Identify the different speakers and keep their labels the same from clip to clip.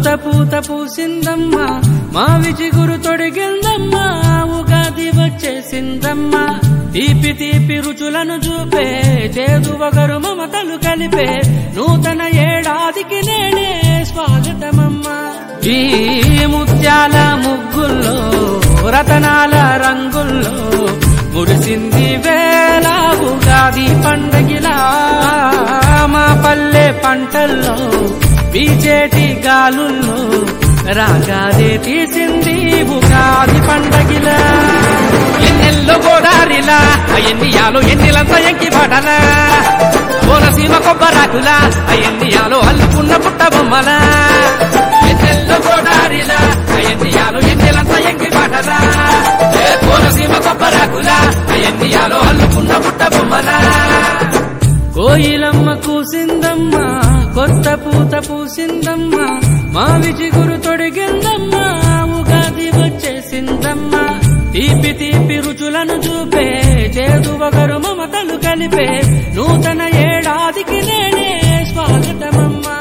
Speaker 1: కొత్త పూత పూసిందమ్మా మావి చిగురు తొడిగిందమ్మా ఉగాది వచ్చేసిందమ్మా తీపి తీపి రుచులను చూపే చేదు వగరు మమతలు కలిపే నూతన ఏడాదికి నేడే స్వాగతమమ్మా ఈ ముత్యాల ముగ్గుల్లో రతనాల రంగుల్లో మురిసింది వేళ ఉగాది పండగిలా మా పల్లె పంటల్లో బీజేటి గాలుల్లో రాగాదే తీసింది ఉగాది పండగిలా ఎన్నెల్లో గోదారిలా అయ్యన్నియాలో ఎన్నిలంతా ఎంకి పడలా కోనసీమ కొబ్బరాకులా అయ్యన్నియాలో అల్లుకున్న పుట్ట బొమ్మలా ఎన్నెల్లో గోదారిలా అయ్యన్నియాలో ఎన్నెలంతా ఎంకి పడలా ఏ కోనసీమ కొబ్బరాకులా అయ్యన్నియాలో అల్లుకున్న పుట్ట బొమ్మలా కోయిలమ్మ కూసిందమ్మా కొత్త పూత పూసిందమ్మా మావి చిగురు తొడిగిందమ్మా ఉగాది వచ్చేసిందమ్మా తీపి తీపి రుచులను చూపే చేదు వగరు మమతలు కలిపే నూతన ఏడాదికి నేనే స్వాగతమమ్మా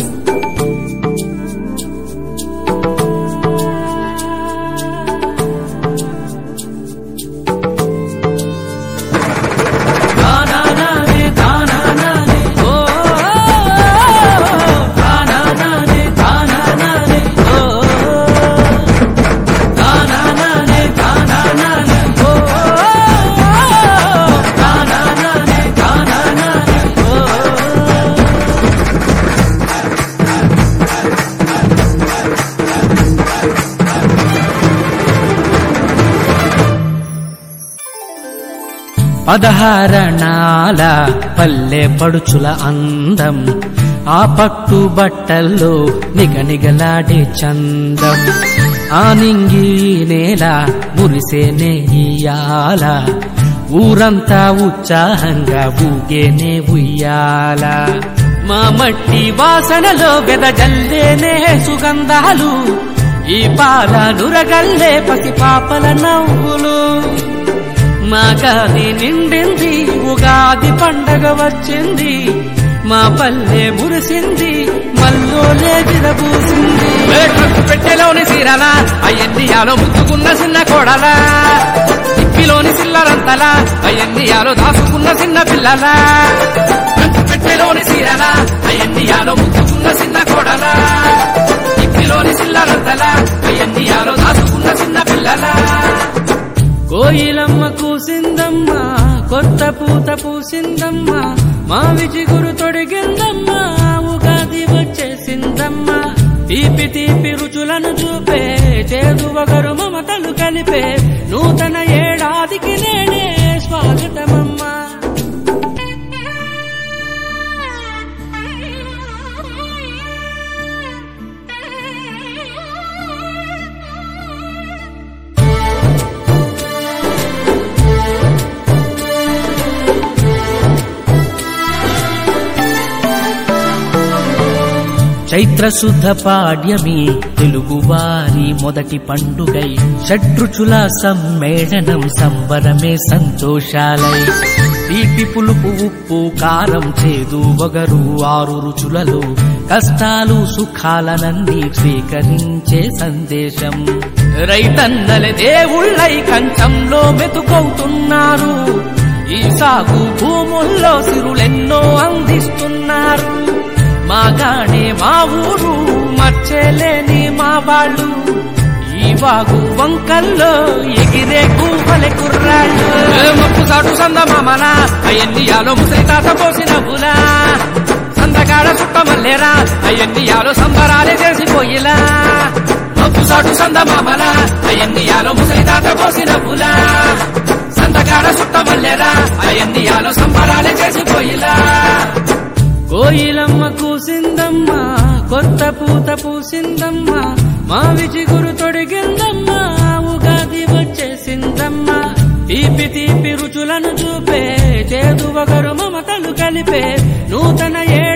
Speaker 1: తానానానే తానానానే ఓ తానానానే తానానానే ఓ తానానానే తానానానే ఓ తానానానే తానానానే ఓ పదహారణాల పల్లె పడుచుల అందం ఆ పట్టు బట్టల్లో నిగనిగలాడే చందం ఆ నింగి నేల మురిసే నెయ్యాల ఊరంతా ఉత్సాహంగా ఊగేనే ఉయ్యాల మా మట్టి వాసనలో వెదజల్లేనే సుగంధాలు ఈ పాల నురగల్లే పసి పాపల నవ్వులు మా గాది నిండింది ఉగాది పండగ వచ్చింది మా పల్లె మురిసింది మల్లోలే విరబూసింది పెట్టెలోని సీరలా అయ్యందియాలో ముద్దుకున్న చిన్న కోడలా ఇప్పిలోని సిల్లరంతలా అయ్యందియాలో దాసుకున్న చిన్న పిల్లలా పెట్టెలోని సీరలా అయ్యందియాలో ముద్దుకున్న చిన్న కోడలా ఇప్పిలోని సిల్లరంతలా అయ్యందియాలో దాసుకున్న చిన్న పిల్లలా కోయిలమ్మ కూసిందమ్మా కొత్త పూత పూసిందమ్మా మావి చిగురు తొడిగిందమ్మా ఉగాది వచ్చేసిందమ్మా తీపి తీపి రుచులను చూపే చేదు వగరు మమతలు కలిపే నూతన ఏడాదికి నేనే స్వాగతమమ్మా చైత్రశుద్ధ పాడ్యమి తెలుగువారి మొదటి పండుగై షడ్రుచుల సమ్మేళనం సంబరమే సంతోషాలై తీపి పులుపు ఉప్పు కారం చేదు వగరు ఆరు రుచులలో కష్టాలు సుఖాలనన్నీ స్వీకరించే సందేశం రైతన్నల దేవుళ్ళై కంచంలో మెతుకవుతున్నారు ఈ సాగు భూముల్లో సిరులెన్నో అందిస్తున్నారు మాగానే మా ఊరు మర్చేలేని మా వాళ్ళు ఈ వాగు వంకల్లో ఎగిరే గువ్వలె కుర్రాళ్ళు మప్పు సాటు సంద మామల అయ్యన్నియాలో ముసలి తాత పోసిన బులా సందగాడ చుట్ట మల్లేరా అయ్యన్నియాలో సంబరాలే చేసిపోయిలా మప్పు సాటు సంద మామల అయ్యన్నియాలో ముసలి తాత పోసిన బులా సందగాడ చుట్ట మల్లేరా అయ్యన్నియాలో సంబరాలే చేసిపోయిలా కోయిలమ్మ కూసిందమ్మా కొత్త పూత పూసిందమ్మా మావి చిగురు తొడిగిందమ్మా ఉగాది వచ్చేసిందమ్మా తీపి తీపి రుచులను చూపే చేదు వగరు మమతలు కలిపే నూతన ఏ